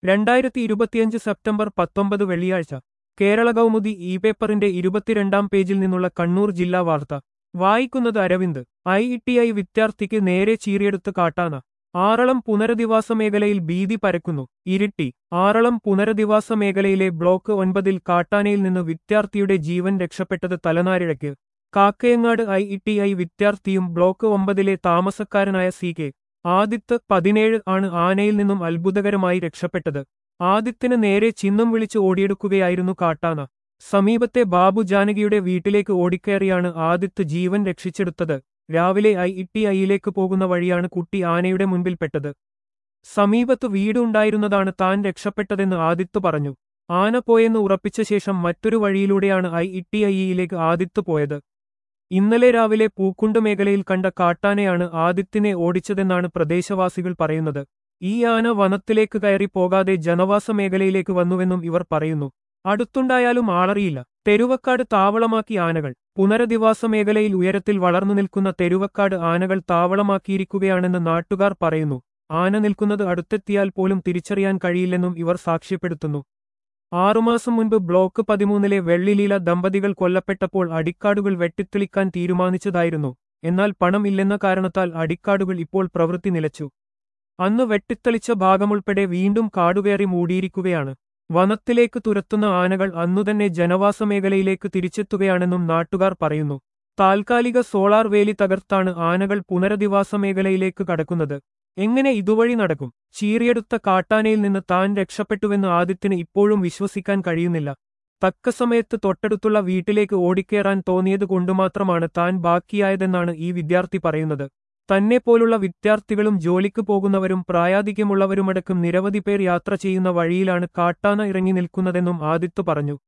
രണ്ടായിരത്തി ഇരുപത്തിയഞ്ച് സെപ്റ്റംബർ പത്തൊമ്പത് വെള്ളിയാഴ്ച കേരള കൗമുദി ഇ പേപ്പറിന്റെ ഇരുപത്തിരണ്ടാം പേജിൽ നിന്നുള്ള കണ്ണൂർ ജില്ലാ വാർത്ത വായിക്കുന്നത് അരവിന്ദ് ഐ ടി ഐ വിദ്യാർത്ഥിക്ക് നേരെ ചീറിയെടുത്ത് കാട്ടാന ആറളം പുനരധിവാസ മേഖലയിൽ ഭീതി പരക്കുന്നു ഇരിട്ടി ആറളം പുനരധിവാസ മേഖലയിലെ ബ്ലോക്ക് ഒൻപതിൽ കാട്ടാനയിൽ നിന്ന് വിദ്യാർത്ഥിയുടെ ജീവൻ രക്ഷപ്പെട്ടത് തലനാരിഴയ്ക്ക് കാക്കയങ്ങാട് ഐ ടി ഐ വിദ്യാർത്ഥിയും ബ്ലോക്ക് ഒമ്പതിലെ താമസക്കാരനായ സി കെ ആദിത്ത് പതിനേഴ് ആണ് ആനയിൽ നിന്നും അത്ഭുതകരമായി രക്ഷപ്പെട്ടത് ആദിത്തിന് നേരെ ചിഹ്നം വിളിച്ച് ഓടിയെടുക്കുകയായിരുന്നു കാട്ടാന സമീപത്തെ ബാബു ജാനകിയുടെ വീട്ടിലേക്ക് ഓടിക്കയറിയാണ് ആദിത്ത് ജീവൻ രക്ഷിച്ചെടുത്തത് രാവിലെ ഐ ടി ഐയിലേക്ക് പോകുന്ന വഴിയാണ് കുട്ടി ആനയുടെ മുൻപിൽപ്പെട്ടത് സമീപത്ത് വീടുണ്ടായിരുന്നതാണ് താൻ രക്ഷപ്പെട്ടതെന്ന് ആദിത്ത് പറഞ്ഞു ആന പോയെന്ന് ഉറപ്പിച്ച ശേഷം മറ്റൊരു വഴിയിലൂടെയാണ് ഐ ടി ഐയിലേക്ക് ആദിത്ത് പോയത് ഇന്നലെ രാവിലെ പൂക്കുണ്ട് മേഖലയിൽ കണ്ട കാട്ടാനയാണ് ആദിത്തിനെ ഓടിച്ചതെന്നാണ് പ്രദേശവാസികൾ പറയുന്നത് ഈ ആന വനത്തിലേക്ക് കയറി പോകാതെ ജനവാസ മേഖലയിലേക്ക് വന്നുവെന്നും ഇവർ പറയുന്നു അടുത്തുണ്ടായാലും ആളറിയില്ല തെരുവക്കാട് താവളമാക്കി ആനകൾ പുനരധിവാസ മേഖലയിൽ ഉയരത്തിൽ വളർന്നു നിൽക്കുന്ന തെരുവക്കാട് ആനകൾ താവളമാക്കിയിരിക്കുകയാണെന്ന് നാട്ടുകാർ പറയുന്നു ആന നിൽക്കുന്നത് അടുത്തെത്തിയാൽ പോലും തിരിച്ചറിയാൻ കഴിയില്ലെന്നും ഇവർ സാക്ഷ്യപ്പെടുത്തുന്നു ആറുമാസം മുൻപ് ബ്ലോക്ക് പതിമൂന്നിലെ വെള്ളിലീല ദമ്പതികൾ കൊല്ലപ്പെട്ടപ്പോൾ അടിക്കാടുകൾ വെട്ടിത്തെളിക്കാൻ തീരുമാനിച്ചതായിരുന്നു എന്നാൽ പണം ഇല്ലെന്ന കാരണത്താൽ അടിക്കാടുകൾ ഇപ്പോൾ പ്രവൃത്തി നിലച്ചു അന്ന് വെട്ടിത്തെളിച്ച ഭാഗമുൾപ്പെടെ വീണ്ടും കാടുകയറി മൂടിയിരിക്കുകയാണ് വനത്തിലേക്ക് തുരത്തുന്ന ആനകൾ അന്നുതന്നെ ജനവാസ മേഖലയിലേക്ക് തിരിച്ചെത്തുകയാണെന്നും നാട്ടുകാർ പറയുന്നു താൽക്കാലിക സോളാർ വേലി തകർത്താണ് ആനകൾ പുനരധിവാസ മേഖലയിലേക്ക് കടക്കുന്നത് എങ്ങനെ ഇതുവഴി നടക്കും ചീറിയെടുത്ത കാട്ടാനയിൽ നിന്ന് താൻ രക്ഷപ്പെട്ടുവെന്ന് ആദിത്യന് ഇപ്പോഴും വിശ്വസിക്കാൻ കഴിയുന്നില്ല തക്ക സമയത്ത് തൊട്ടടുത്തുള്ള വീട്ടിലേക്ക് ഓടിക്കേറാൻ തോന്നിയത് കൊണ്ടുമാത്രമാണ് താൻ ബാക്കിയായതെന്നാണ് ഈ വിദ്യാർത്ഥി പറയുന്നത് തന്നെ പോലുള്ള വിദ്യാർത്ഥികളും ജോലിക്ക് പോകുന്നവരും പ്രായാധിക്യമുള്ളവരുമടക്കം നിരവധി പേർ യാത്ര ചെയ്യുന്ന വഴിയിലാണ് കാട്ടാന ഇറങ്ങി നിൽക്കുന്നതെന്നും ആദിത്യ പറഞ്ഞു